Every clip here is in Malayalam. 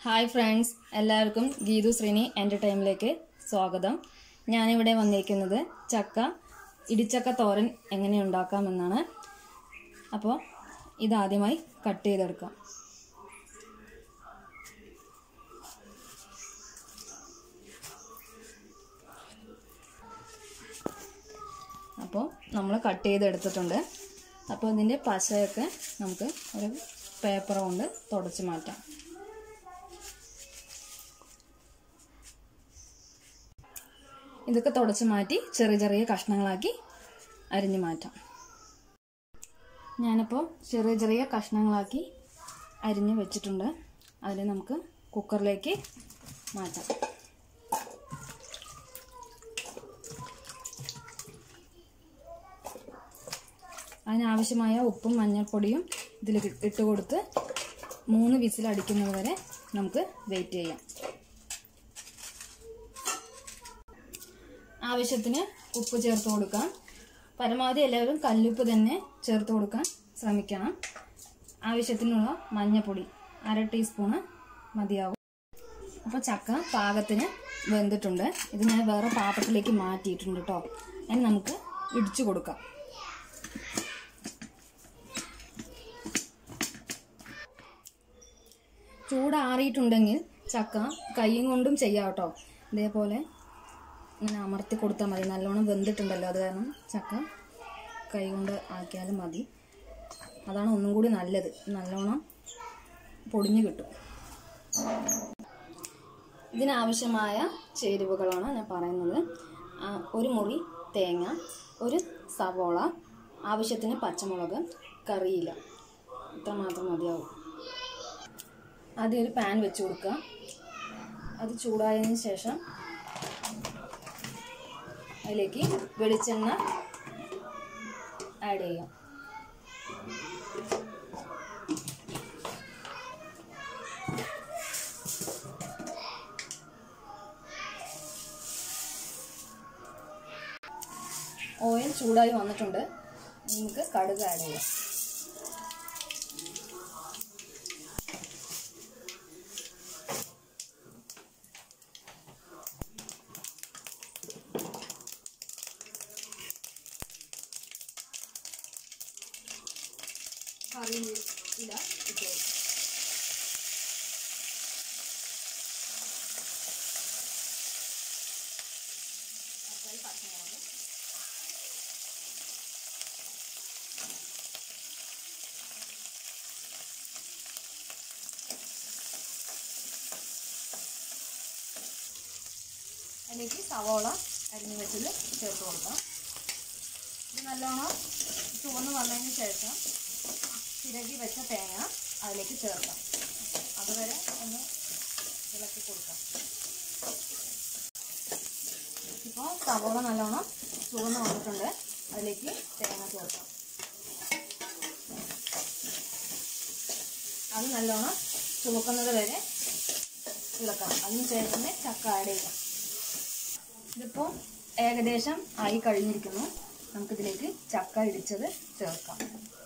ഹായ് ഫ്രണ്ട്സ് എല്ലാവർക്കും ഗീതു ശ്രീനി എൻ്റർടൈമിലേക്ക് സ്വാഗതം ഞാനിവിടെ വന്നിരിക്കുന്നത് ചക്ക ഇടിച്ചക്ക തോരൻ എങ്ങനെ ഉണ്ടാക്കാമെന്നാണ് അപ്പോൾ ഇതാദ്യമായി കട്ട് ചെയ്തെടുക്കാം അപ്പോൾ നമ്മൾ കട്ട് ചെയ്തെടുത്തിട്ടുണ്ട് അപ്പോൾ ഇതിൻ്റെ പശയൊക്കെ നമുക്ക് ഒരു പേപ്പർ കൊണ്ട് തുടച്ച് മാറ്റാം ഇതൊക്കെ തുടച്ച് മാറ്റി ചെറിയ ചെറിയ കഷ്ണങ്ങളാക്കി അരിഞ്ഞു മാറ്റാം ഞാനിപ്പോൾ ചെറിയ ചെറിയ കഷ്ണങ്ങളാക്കി അരിഞ്ഞ് വെച്ചിട്ടുണ്ട് അതിൽ നമുക്ക് കുക്കറിലേക്ക് മാറ്റാം അതിനാവശ്യമായ ഉപ്പും മഞ്ഞൾപ്പൊടിയും ഇതിൽ ഇട്ട് കൊടുത്ത് മൂന്ന് വിസിൽ അടിക്കുന്നത് വരെ നമുക്ക് വെയിറ്റ് ചെയ്യാം ആവശ്യത്തിന് ഉപ്പ് ചേർത്ത് കൊടുക്കാം പരമാവധി എല്ലാവരും കല്ലുപ്പ് തന്നെ ചേർത്ത് കൊടുക്കാൻ ശ്രമിക്കണം ആവശ്യത്തിനുള്ള മഞ്ഞപ്പൊടി അര ടീസ്പൂണ് മതിയാവും അപ്പോൾ ചക്ക പാകത്തിന് വെന്തിട്ടുണ്ട് ഇത് ഞാൻ വേറെ പാത്രത്തിലേക്ക് മാറ്റിയിട്ടുണ്ട് കേട്ടോ ഇനി നമുക്ക് ഇടിച്ചു കൊടുക്കാം ചൂടാറിയിട്ടുണ്ടെങ്കിൽ ചക്ക കൈയും കൊണ്ടും ചെയ്യാം കേട്ടോ ഇതേപോലെ ഇങ്ങനെ അമർത്തി കൊടുത്താൽ മതി നല്ലോണം വെന്തിട്ടുണ്ടല്ലോ അത് കാരണം ചക്ക കൈ കൊണ്ട് ആക്കിയാലും മതി അതാണ് ഒന്നും കൂടി നല്ലത് നല്ലോണം പൊടിഞ്ഞു കിട്ടും ഇതിനാവശ്യമായ ചേരുവകളാണ് ഞാൻ പറയുന്നത് ആ, ഒരു മുറി തേങ്ങ ഒരു സവോള ആവശ്യത്തിന് പച്ചമുളക് കറിയില ഇത്ര മാത്രം മതിയാവും ആദ്യം ഒരു പാൻ വെച്ച് കൊടുക്കുക അത് ചൂടായതിന് ശേഷം അതിലേക്ക് വെളിച്ചെണ്ണ ആഡ് ചെയ്യാം ഓയിൽ ചൂടായി വന്നിട്ടുണ്ട് നമുക്ക് കടുക് ആഡ് ചെയ്യാം കറിയില ഇട്ട് കൊടുക്കാം തക്കാളി പച്ചമുളക് അതിലേക്ക് സവോള അരിഞ്ഞ് വെച്ചത് ചേർത്ത് കൊടുക്കാം ഇത് നല്ലോണം ചുവന്ന് വന്നതിന് ശേഷം ചിരകി വെച്ച തേങ്ങ അതിലേക്ക് ചേർക്കാം അതുവരെ ഒന്ന് ഇളക്കി കൊടുക്കാം ഇപ്പോൾ സവോള നല്ലോണം ചുവന്ന് വന്നിട്ടുണ്ട് അതിലേക്ക് തേങ്ങ ചേർക്കാം അത് നല്ലോണം ചുവക്കുന്നത് വരെ ഇളക്കാം അതിന് ശേഷം ചക്ക ആഡ് ചെയ്യാം ഇതിപ്പോൾ ഏകദേശം ആയി കഴിഞ്ഞിരിക്കുന്നു നമുക്കിതിലേക്ക് ചക്ക ഇടിച്ചത് ചേർക്കാം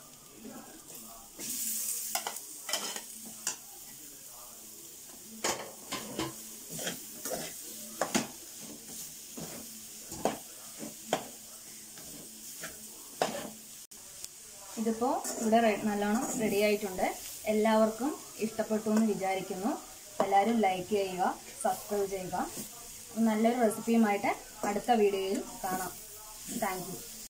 ഇതിപ്പോൾ ഇവിടെ റെ- നല്ലോണം റെഡി ആയിട്ടുണ്ട് എല്ലാവർക്കും ഇഷ്ടപ്പെട്ടു എന്ന് വിചാരിക്കുന്നു എല്ലാവരും ലൈക്ക് ചെയ്യുക സബ്സ്ക്രൈബ് ചെയ്യുക നല്ലൊരു റെസിപ്പിയുമായിട്ട് അടുത്ത വീഡിയോയിൽ കാണാം താങ്ക് യു